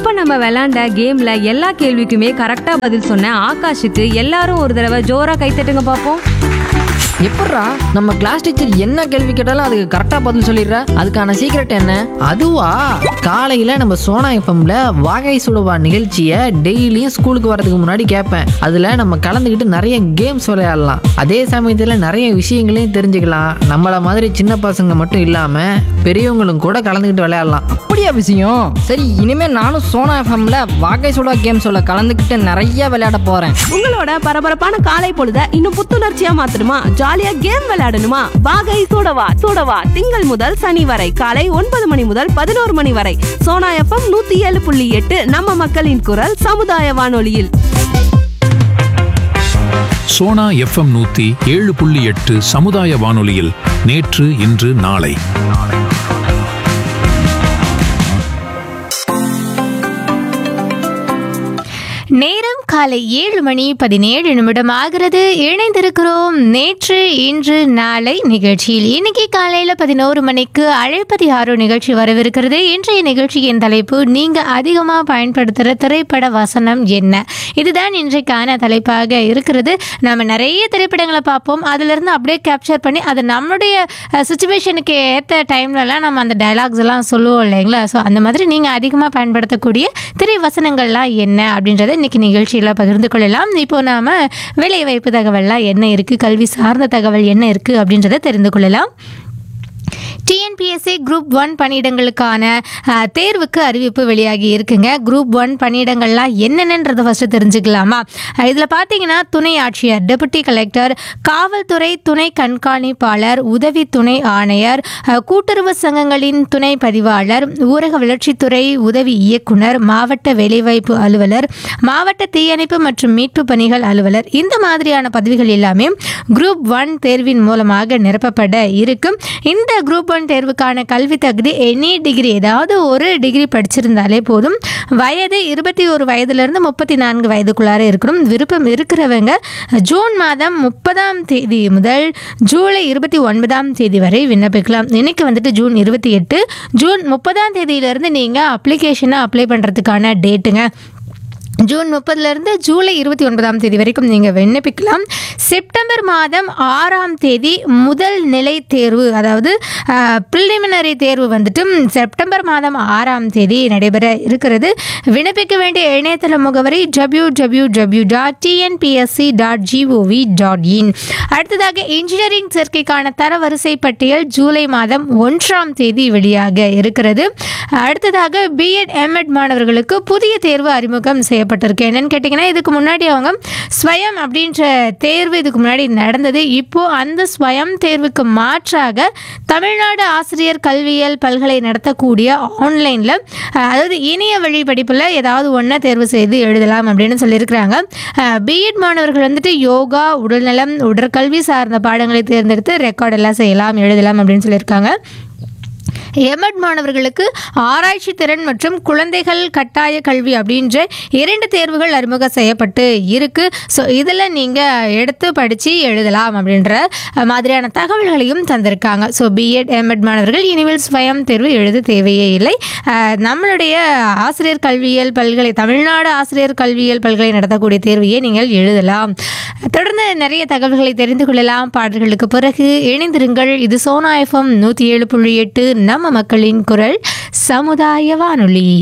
இப்ப நம்ம விளையாண்ட கேம்ல எல்லா கேள்விக்குமே கரெக்டா பதில் சொன்ன ஆகாஷுக்கு எல்லாரும் ஒரு தடவை ஜோரா கைத்தட்டுங்க பாப்போம் எப்பட்றா நம்ம கிளாஸ் டீச்சர் என்ன கேள்வி கேட்டாலும் அதுக்கு கரெக்டாக பதில் சொல்லிடுறா அதுக்கான சீக்ரெட் என்ன அதுவா காலையில் நம்ம சோனா எஃப்எம்ல வாகை சுடுவா நிகழ்ச்சியை டெய்லியும் ஸ்கூலுக்கு வரதுக்கு முன்னாடி கேட்பேன் அதில் நம்ம கலந்துக்கிட்டு நிறைய கேம்ஸ் விளையாடலாம் அதே சமயத்தில் நிறைய விஷயங்களையும் தெரிஞ்சுக்கலாம் நம்மளை மாதிரி சின்ன பசங்க மட்டும் இல்லாமல் பெரியவங்களும் கூட கலந்துக்கிட்டு விளையாடலாம் அப்படியா விஷயம் சரி இனிமே நானும் சோனா எஃப்எம்ல வாகை சுடா கேம் சொல்ல கலந்துக்கிட்டு நிறைய விளையாட போறேன் உங்களோட பரபரப்பான காலை பொழுத இன்னும் புத்துணர்ச்சியா மாத்தணுமா ஜாலியா கேம் விளையாடணுமா வாகை சூடவா சூடவா திங்கள் முதல் சனி வரை காலை ஒன்பது மணி முதல் பதினோரு மணி வரை சோனா எஃப்எம் நூத்தி ஏழு புள்ளி எட்டு நம்ம மக்களின் குரல் சமுதாய வானொலியில் சோனா எஃப்எம் நூத்தி ஏழு புள்ளி எட்டு சமுதாய வானொலியில் நேற்று இன்று நாளை நேரம் காலை ஏழு மணி பதினேழு நிமிடம் ஆகிறது இணைந்திருக்கிறோம் நேற்று இன்று நாளை நிகழ்ச்சியில் இன்னைக்கு காலையில பதினோரு மணிக்கு அழைப்பதி ஆரோ நிகழ்ச்சி வரவிருக்கிறது இன்றைய நிகழ்ச்சியின் தலைப்பு நீங்க அதிகமா பயன்படுத்துகிற திரைப்பட வசனம் என்ன இதுதான் இன்றைக்கான தலைப்பாக இருக்கிறது நம்ம நிறைய திரைப்படங்களை பார்ப்போம் அதுல இருந்து அப்படியே கேப்சர் பண்ணி அது நம்மளுடைய சுச்சுவேஷனுக்கு ஏற்ற டைம்லலாம் நம்ம அந்த டைலாக்ஸ் எல்லாம் சொல்லுவோம் இல்லைங்களா ஸோ அந்த மாதிரி நீங்கள் அதிகமாக பயன்படுத்தக்கூடிய திரை வசனங்கள்லாம் என்ன அப்படின்றத இன்னைக்கு நிகழ்ச்சியில் பகிர்ந்து கொள்ளலாம் இப்போ நாம வேலை வாய்ப்பு தகவல்லாம் என்ன இருக்குது கல்வி சார்ந்த தகவல் என்ன இருக்குது அப்படின்றத தெரிந்து கொள்ளலாம் டிஎன்பிஎஸ்சி குரூப் ஒன் பணியிடங்களுக்கான அஹ், தேர்வுக்கு அறிவிப்பு வெளியாகி இருக்குங்க குரூப் ஒன் பணியிடங்கள்லாம் என்னென்னன்றதை ஃபஸ்ட்டு தெரிஞ்சுக்கலாமா இதில் பார்த்தீங்கன்னா துணை ஆட்சியர் டெபுட்டி கலெக்டர் காவல்துறை துணை கண்காணிப்பாளர் உதவி துணை ஆணையர் அஹ், கூட்டுறவு சங்கங்களின் துணை பதிவாளர் ஊரக வளர்ச்சித்துறை உதவி இயக்குனர் மாவட்ட வேலைவாய்ப்பு அலுவலர் மாவட்ட தீயணைப்பு மற்றும் மீட்பு பணிகள் அலுவலர் இந்த மாதிரியான பதவிகள் எல்லாமே குரூப் ஒன் தேர்வின் மூலமாக நிரப்பப்பட இருக்கும் இந்த குரூப் ஒன் தேர்வுக்கான கல்வி தகுதி எனி டிகிரி ஏதாவது ஒரு டிகிரி படிச்சிருந்தாலே போதும் வயது இருபத்தி ஒரு வயதுலேருந்து முப்பத்தி நான்கு வயதுக்குள்ளார இருக்கணும் விருப்பம் இருக்கிறவங்க ஜூன் மாதம் முப்பதாம் தேதி முதல் ஜூலை இருபத்தி ஒன்பதாம் தேதி வரை விண்ணப்பிக்கலாம் இன்னைக்கு வந்துட்டு ஜூன் இருபத்தி எட்டு ஜூன் முப்பதாம் தேதியிலேருந்து நீங்கள் அப்ளிகேஷனை அப்ளை பண்ணுறதுக்கான டேட்டுங்க ஜூன் முப்பதுலேருந்து ஜூலை இருபத்தி ஒன்பதாம் தேதி வரைக்கும் நீங்கள் விண்ணப்பிக்கலாம் செப்டம்பர் மாதம் ஆறாம் தேதி முதல் நிலை தேர்வு அதாவது ப்ரிலிமினரி தேர்வு வந்துட்டு செப்டம்பர் மாதம் ஆறாம் தேதி நடைபெற இருக்கிறது விண்ணப்பிக்க வேண்டிய இணையதள முகவரி W W W dot TNPSC dot GOV dot in அடுத்ததாக இன்ஜினியரிங் சேர்க்கைக்கான தரவரிசை பட்டியல் ஜூலை மாதம் ஒன்றாம் தேதி வெளியாக இருக்கிறது அடுத்ததாக பிஎட் எம்எட் மாணவர்களுக்கு புதிய தேர்வு அறிமுகம் செய்யப்பட்டிருக்கு என்னன்னு கேட்டிங்கன்னா இதுக்கு முன்னாடி அவங்க ஸ்வயம் அப்படின்ற தேர்வு இதுக்கு முன்னாடி நடந்தது இப்போ அந்த ஸ்வயம் தேர்வுக்கு மாற்றாக தமிழ்நாடு ஆசிரியர் கல்வியியல் பல்கலை நடத்தக்கூடிய ஆன்லைனில் அதாவது இணைய வழி படிப்பில் ஏதாவது ஒன்றை தேர்வு செய்து எழுதலாம் அப்படின்னு சொல்லியிருக்கிறாங்க பிஎட் மாணவர்கள் வந்துட்டு யோகா உடல்நலம் உடற்கல்வி சார்ந்த பாடங்களை தேர்ந்தெடுத்து ரெக்கார்ட் எல்லாம் செய்யலாம் எழுதலாம் அப்படின்னு சொல்லியிருக்காங்க எமட் மாணவர்களுக்கு ஆராய்ச்சி திறன் மற்றும் குழந்தைகள் கட்டாய கல்வி அப்படின்ற இரண்டு தேர்வுகள் அறிமுகம் செய்யப்பட்டு இருக்கு ஸோ இதில் நீங்கள் எடுத்து படித்து எழுதலாம் அப்படின்ற அஹ், மாதிரியான தகவல்களையும் தந்திருக்காங்க ஸோ பிஎட் எம்எட் மாணவர்கள் இனிமேல் ஸ்வயம் தேர்வு எழுத தேவையே இல்லை அஹ், நம்மளுடைய ஆசிரியர் கல்வியியல் பல்கலை தமிழ்நாடு ஆசிரியர் கல்வியியல் பல்கலை நடத்தக்கூடிய தேர்வையே நீங்கள் எழுதலாம் தொடர்ந்து நிறைய தகவல்களை தெரிந்து கொள்ளலாம் பாடல்களுக்கு பிறகு இணைந்திருங்கள் இது சோனா எஃப்எம் நூற்றி ஏழு புள்ளி எட்டு நம்ம மக்களின் குரல் சமுதாய வானொலி